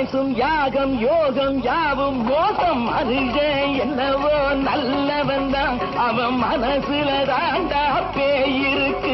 பேசும் யாகம் யோகம் யாவும் மோசம் மனுஷன் என்னவோ நல்லவன் தான் அவன் மனசுல தாண்டா பேயிருக்கு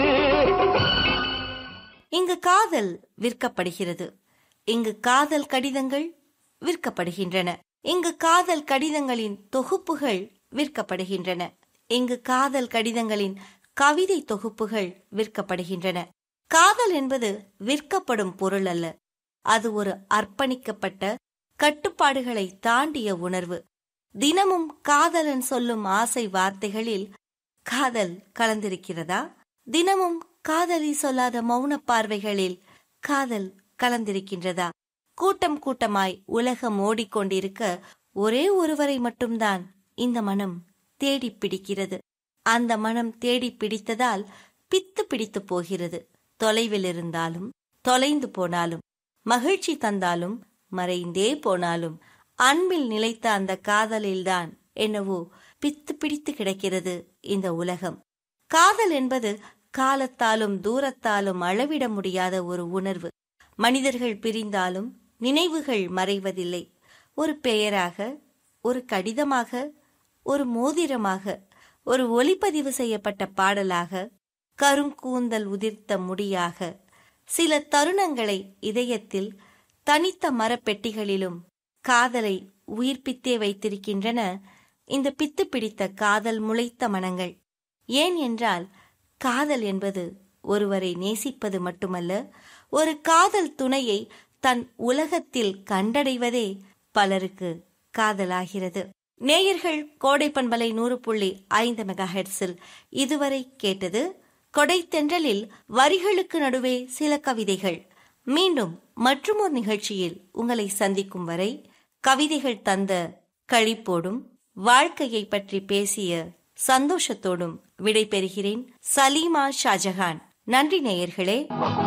இங்கு காதல் விற்கப்படுகிறது இங்கு காதல் கடிதங்கள் விற்கப்படுகின்றன இங்கு காதல் கடிதங்களின் தொகுப்புகள் விற்கப்படுகின்றன இங்கு காதல் கடிதங்களின் கவிதை தொகுப்புகள் விற்கப்படுகின்றன காதல் என்பது விற்கப்படும் பொருள் அல்ல அது ஒரு அர்ப்பணிக்கப்பட்ட கட்டுப்பாடுகளை தாண்டிய உணர்வு தினமும் காதலன் சொல்லும் ஆசை வார்த்தைகளில் காதல் கலந்திருக்கிறதா தினமும் காதலி சொல்லாத மௌன பார்வைகளில் காதல் கலந்திருக்கின்றதா கூட்டம் கூட்டமாய் உலகம் ஓடிக்கொண்டிருக்க ஒரே ஒருவரை மட்டும்தான் இந்த மனம் தேடி பிடிக்கிறது அந்த மனம் தேடி பிடித்ததால் பித்து பிடித்து போகிறது தொலைவில் இருந்தாலும் தொலைந்து போனாலும் மகிழ்ச்சி தந்தாலும் மறைந்தே போனாலும் அன்பில் நிலைத்த அந்த காதலில்தான் என்னவோ பித்து பிடித்து கிடக்கிறது இந்த உலகம் காதல் என்பது காலத்தாலும் தூரத்தாலும் அளவிட முடியாத ஒரு உணர்வு மனிதர்கள் பிரிந்தாலும் நினைவுகள் மறைவதில்லை ஒரு பெயராக ஒரு கடிதமாக ஒரு மோதிரமாக ஒரு ஒளிப்பதிவு செய்யப்பட்ட பாடலாக கருங்கூந்தல் உதிர்த்த முடியாக சில தருணங்களை இதயத்தில் தனித்த மரப்பெட்டிகளிலும் காதலை உயிர்ப்பித்தே வைத்திருக்கின்றன இந்த பித்து பிடித்த காதல் முளைத்த மனங்கள் ஏன் என்றால் காதல் என்பது ஒருவரை நேசிப்பது மட்டுமல்ல ஒரு காதல் துணையை தன் உலகத்தில் கண்டடைவதே பலருக்கு காதலாகிறது நேயர்கள் கோடை பண்பலை நூறு புள்ளி ஐந்து மெகா ஹெட்ஸில் இதுவரை கேட்டது கொடைத்தென்றலில் வரிகளுக்கு நடுவே சில கவிதைகள் மீண்டும் மற்றுமொரு நிகழ்ச்சியில் உங்களை சந்திக்கும் வரை கவிதைகள் தந்த களிப்போடும் வாழ்க்கையை பற்றி பேசிய சந்தோஷத்தோடும் விடை பெறுகிறேன் சலீமா ஷாஜஹான் நன்றி நேயர்களே